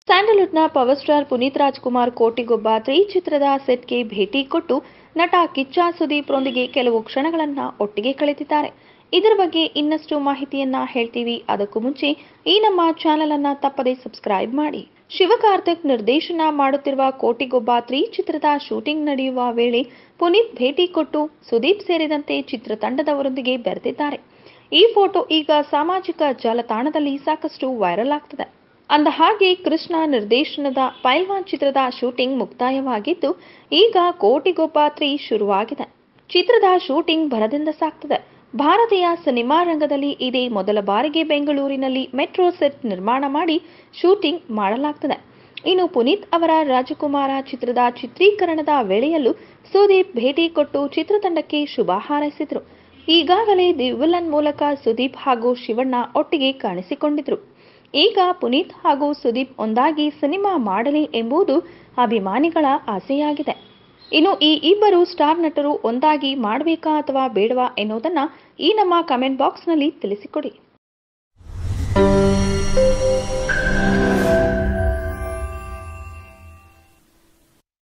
ಸ್ಯಾಂಡಲ್ವುಡ್ನ power star Puneeth Rajkumar Kotigobba three ಚಿತ್ರದ ಸೆಟ್ಗೆ ಭೇಟಿ ಕೊಟ್ಟು ನಟ ಕಿಚ್ಚ ಸುದೀಪ್ರೊಂದಿಗೆ ಕೆಲವು ಕ್ಷಣಗಳನ್ನ ಒಟ್ಟಿಗೆ ಕಳೆದಿದ್ದಾರೆ ಇದರ ಬಗ್ಗೆ ಇನ್ನಷ್ಟು ಮಾಹಿತಿಯನ್ನ ಹೇಳ್ತೀವಿ ಅದಕ್ಕೂ ಮುಂಚೆ ಈ ನಮ್ಮ ಚಾನೆಲ್ ಅನ್ನ ತಪ್ಪದೆ ಸಬ್ಸ್ಕ್ರೈಬ್ ಮಾಡಿ ಶಿವಕಾರ್ತಿಕ್ ನಿರ್ದೇಶನ ಮಾಡುತ್ತಿರುವ ಕೋಟಿಗೊಬ್ಬ ತ್ರೀ ಚಿತ್ರದ ಶೂಟಿಂಗ್ ನಡೆಯುವ ವೇಳೆ ಪುನೀತ್ ಭೇಟಿ ಕೊಟ್ಟು ಸುದೀಪ್ ಸೇರಿದಂತೆ ಚಿತ್ರತಂಡದವರೊಂದಿಗೆ ಬೆರೆತಿದ್ದಾರೆ ಈ ಫೋಟೋ ಈಗ ಸಾಮಾಜಿಕ ಜಾಲತಾಣದಲ್ಲಿ ಸಾಕಷ್ಟು ವೈರಲ್ ಆಗ್ತದೆ ಅಂದ ಹಾಗೆ ಕೃಷ್ಣ ನಿರ್ದೇಶನದ ಪೈಲ್ವಾನ್ ಚಿತ್ರದ ಶೂಟಿಂಗ್ ಮುಕ್ತಾಯವಾಗಿದ್ದು ಈಗ ಕೋಟಿಗೊಬ್ಬ ತ್ರೀ ಶುರುವಾಗಿದೆ ಚಿತ್ರದ ಶೂಟಿಂಗ್ ಭರದಿಂದ ಸಾಗ್ತದೆ ಭಾರತೀಯ ಸಿನಿಮಾ ರಂಗದಲ್ಲಿ ಇದೇ ಮೊದಲ ಬಾರಿಗೆ ಬೆಂಗಳೂರಿನಲ್ಲಿ ಮೆಟ್ರೋ ಸೆಟ್ ನಿರ್ಮಾಣ ಮಾಡಿ ಶೂಟಿಂಗ್ ಮಾಡಲಾಗ್ತದೆ ಇನ್ನು ಪುನೀತ್ ಅವರ ರಾಜಕುಮಾರ ಚಿತ್ರದ ಚಿತ್ರೀಕರಣದ ವೇಳೆಯಲ್ಲೂ ಸುದೀಪ್ ಭೇಟಿ ಕೊಟ್ಟು ಚಿತ್ರತಂಡಕ್ಕೆ ಶುಭ ಹಾರೈಸಿದ್ರು ಈಗಾಗಲೇ ದಿ ವಿಲನ್ ಮೂಲಕ ಸುದೀಪ್ ಹಾಗೂ ಶಿವಣ್ಣ ಒಟ್ಟಿಗೆ ಕಾಣಿಸಿಕೊಂಡಿದ್ರು ಈಗ ಪುನೀತ್ ಹಾಗೂ ಸುದೀಪ್ ಒಂದಾಗಿ ಸಿನಿಮಾ ಮಾಡಲಿ ಎಂಬುದು ಅಭಿಮಾನಿಗಳ ಆಸೆಯಾಗಿದೆ ಇನ್ನು ಈ ಇಬ್ಬರು ಸ್ಟಾರ್ ನಟರು ಒಂದಾಗಿ ಮಾಡಬೇಕಾ ಅಥವಾ ಬೇಡವಾ ಎನ್ನುವುದನ್ನ ಈ ನಮ್ಮ ಕಮೆಂಟ್ ಬಾಕ್ಸ್ನಲ್ಲಿ ತಿಳಿಸಿಕೊಡಿ